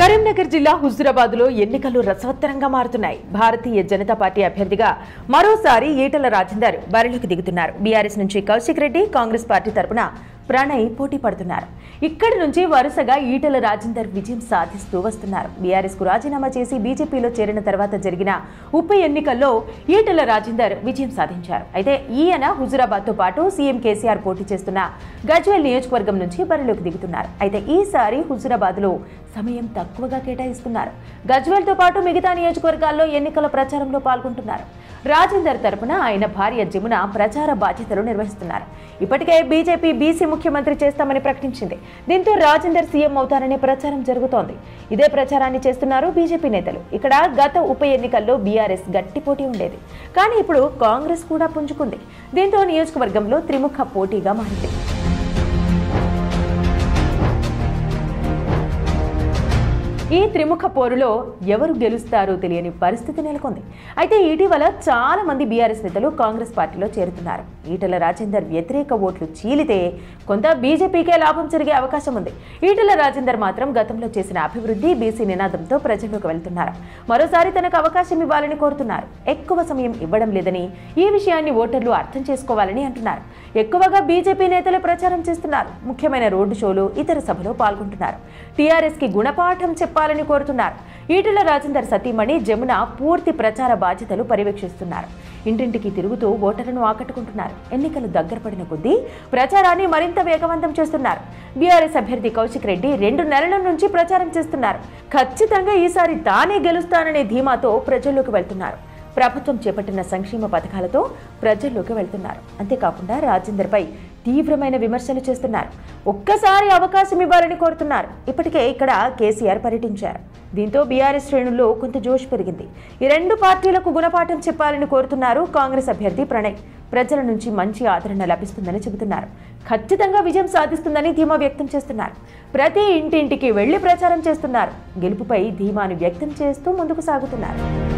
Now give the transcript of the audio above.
కరీంనగర్ జిల్లా హుజురాబాద్ లో ఎన్నికలు రసవత్తరంగా మారుతున్నాయి భారతీయ జనతా పార్టీ అభ్యర్థిగా మరోసారి ఈటల రాజేందర్ బరిలోకి దిగుతున్నారు బీఆర్ఎస్ నుంచి కౌశిక్ రెడ్డి కాంగ్రెస్ పార్టీ తరపున ప్రణయ్ పోటీ పడుతున్నారు ఇక్కడి నుంచి వరుసగా ఈటల రాజేందర్ విజయం సాధిస్తూ వస్తున్నారు బీఆర్ఎస్ కు రాజీనామా చేసి బీజేపీలో చేరిన తర్వాత జరిగిన ఉప ఎన్నికల్లో ఈటల రాజేందర్ విజయం సాధించారు అయితే ఈయన హుజురాబాద్ తో పాటు సీఎం కేసీఆర్ పోటీ చేస్తున్న గజ్వేల్ నియోజకవర్గం నుంచి బరిలోకి దిగుతున్నారు అయితే ఈసారి హుజురాబాద్ లో సమయం తక్కువగా కేటాయిస్తున్నారు గజ్వేల్ తో పాటు మిగతా నియోజకవర్గాల్లో ఎన్నికల ప్రచారంలో పాల్గొంటున్నారు రాజేందర్ తరపున ఆయన భార్య జమున ప్రచార బాధ్యతలు నిర్వహిస్తున్నారు ఇప్పటికే బీజేపీ బీసీ ముఖ్యమంత్రి చేస్తామని ప్రకటించింది దీంతో రాజేందర్ సీఎం అవుతారనే ప్రచారం జరుగుతోంది ఇదే ప్రచారాన్ని చేస్తున్నారు బీజేపీ నేతలు ఇక్కడ గత ఉప ఎన్నికల్లో బీఆర్ఎస్ గట్టి పోటీ ఉండేది కానీ ఇప్పుడు కాంగ్రెస్ కూడా పుంజుకుంది దీంతో నియోజకవర్గంలో త్రిముఖ పోటీగా మారింది ఈ త్రిముఖ పోరులో ఎవరు గెలుస్తారో తెలియని పరిస్థితి నెలకొంది అయితే ఇటీవల చాలా మంది బీఆర్ఎస్ నేతలు కాంగ్రెస్ పార్టీలో చేరుతున్నారు ఈటల రాజేందర్ వ్యతిరేక ఓట్లు చీలితే కొంత బీజేపీకే లాభం జరిగే అవకాశం ఉంది ఈటల రాజేందర్ మాత్రం గతంలో చేసిన అభివృద్ధి బీసీ నినాదంతో ప్రజల్లోకి వెళ్తున్నారు మరోసారి తనకు అవకాశం ఇవ్వాలని కోరుతున్నారు ఎక్కువ సమయం ఇవ్వడం లేదని ఈ విషయాన్ని ఓటర్లు అర్థం చేసుకోవాలని అంటున్నారు ఎక్కువగా బీజేపీ నేతలే ప్రచారం చేస్తున్నారు ముఖ్యమైన రోడ్డు షోలు ఇతర సభలో పాల్గొంటున్నారు టీఆర్ఎస్ కి గుణపాఠం చెప్పాలని కోరుతున్నారు ఈటల రాజేందర్ సతీమణి జమున పూర్తి ప్రచార బాధ్యతలు పర్యవేక్షిస్తున్నారు ఇంటింటికి తిరుగుతూ ఓటర్లను ఆకట్టుకుంటున్నారు ఎన్నికలు దగ్గర పడిన కొద్దీ ప్రచారాన్ని మరింత వేగవంతం చేస్తున్నారు బీఆర్ఎస్ అభ్యర్థి కౌశిక్ రెడ్డి రెండు నెలల నుంచి ప్రచారం చేస్తున్నారు ఖచ్చితంగా ఈసారి తానే గెలుస్తాననే ధీమాతో ప్రజల్లోకి వెళ్తున్నారు ప్రభుత్వం చేపట్టిన సంక్షేమ పథకాలతో ప్రజల్లోకి వెళ్తున్నారు అంతేకాకుండా రాజేందర్పై తీవ్రమైన విమర్శలు చేస్తున్నారు ఒక్కసారి అవకాశం ఇవ్వాలని కోరుతున్నారు ఇప్పటికే ఇక్కడ కేసీఆర్ పర్యటించారు దీంతో బీఆర్ఎస్ శ్రేణుల్లో కొంత జోష్ పెరిగింది ఈ రెండు పార్టీలకు గుణపాఠం చెప్పాలని కోరుతున్నారు కాంగ్రెస్ అభ్యర్థి ప్రణయ్ ప్రజల నుంచి మంచి ఆదరణ లభిస్తుందని చెబుతున్నారు ఖచ్చితంగా విజయం సాధిస్తుందని ధీమా వ్యక్తం చేస్తున్నారు ప్రతి ఇంటింటికి వెళ్లి ప్రచారం చేస్తున్నారు గెలుపుపై ధీమాను వ్యక్తం చేస్తూ ముందుకు సాగుతున్నారు